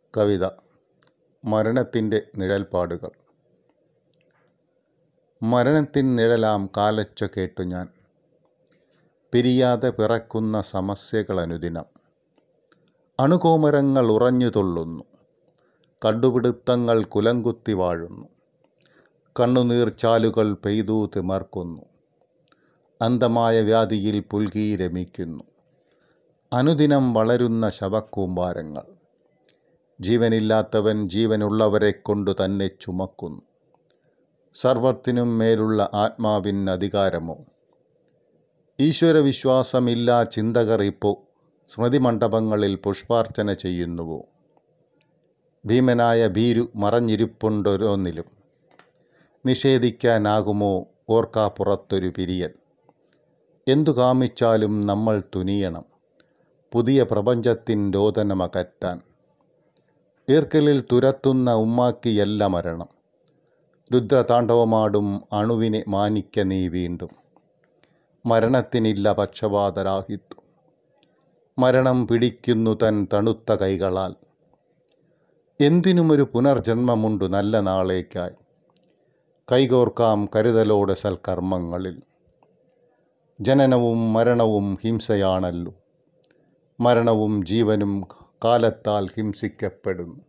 കവിത മരണത്തിൻ്റെ നിഴൽപ്പാടുകൾ മരണത്തിൻ നിഴലാം കാലൊച്ച കേട്ടു ഞാൻ പിരിയാതെ പിറക്കുന്ന സമസ്യകളനുദിനം അണുകോമരങ്ങൾ ഉറഞ്ഞു തുള്ളുന്നു കണ്ടുപിടുത്തങ്ങൾ കുലങ്കുത്തി വാഴുന്നു കണ്ണുനീർ ചാലുകൾ പെയ്തു തിമർക്കുന്നു അന്തമായ വ്യാധിയിൽ പുൽകി രമിക്കുന്നു അനുദിനം വളരുന്ന ശവക്കൂമ്പാരങ്ങൾ ജീവനില്ലാത്തവൻ ജീവനുള്ളവരെ കൊണ്ടു തന്നെ ചുമക്കുന്നു സർവത്തിനും മേലുള്ള ആത്മാവിൻ അധികാരമോ ഈശ്വരവിശ്വാസമില്ലാ ചിന്തകർ ഇപ്പോൾ സ്മൃതിമണ്ഡപങ്ങളിൽ പുഷ്പാർച്ചന ചെയ്യുന്നുവോ ഭീമനായ ഭീരു മറഞ്ഞിരിപ്പുണ്ടോരോന്നിലും നിഷേധിക്കാനാകുമോ ഓർക്കാപ്പുറത്തൊരു പിരിയൽ എന്തു കാമിച്ചാലും നമ്മൾ തുനിയണം പുതിയ പ്രപഞ്ചത്തിൻ രോദനമകറ്റാൻ ഈർക്കലിൽ തുരത്തുന്ന ഉമ്മാക്കിയല്ല മരണം രുദ്രതാണ്ഡവമാടും അണുവിനെ മാനിക്ക നീ വീണ്ടും മരണത്തിനില്ല പക്ഷപാതരാഹിത്വം മരണം പിടിക്കുന്നു തൻ തണുത്ത കൈകളാൽ എന്തിനുമൊരു പുനർജന്മമുണ്ടു നല്ല നാളേക്കായി കൈകോർക്കാം കരുതലോടെ സൽക്കർമ്മങ്ങളിൽ ജനനവും മരണവും ഹിംസയാണല്ലോ മരണവും ജീവനും കാലത്താൽ ഹിംസിക്കപ്പെടുന്നു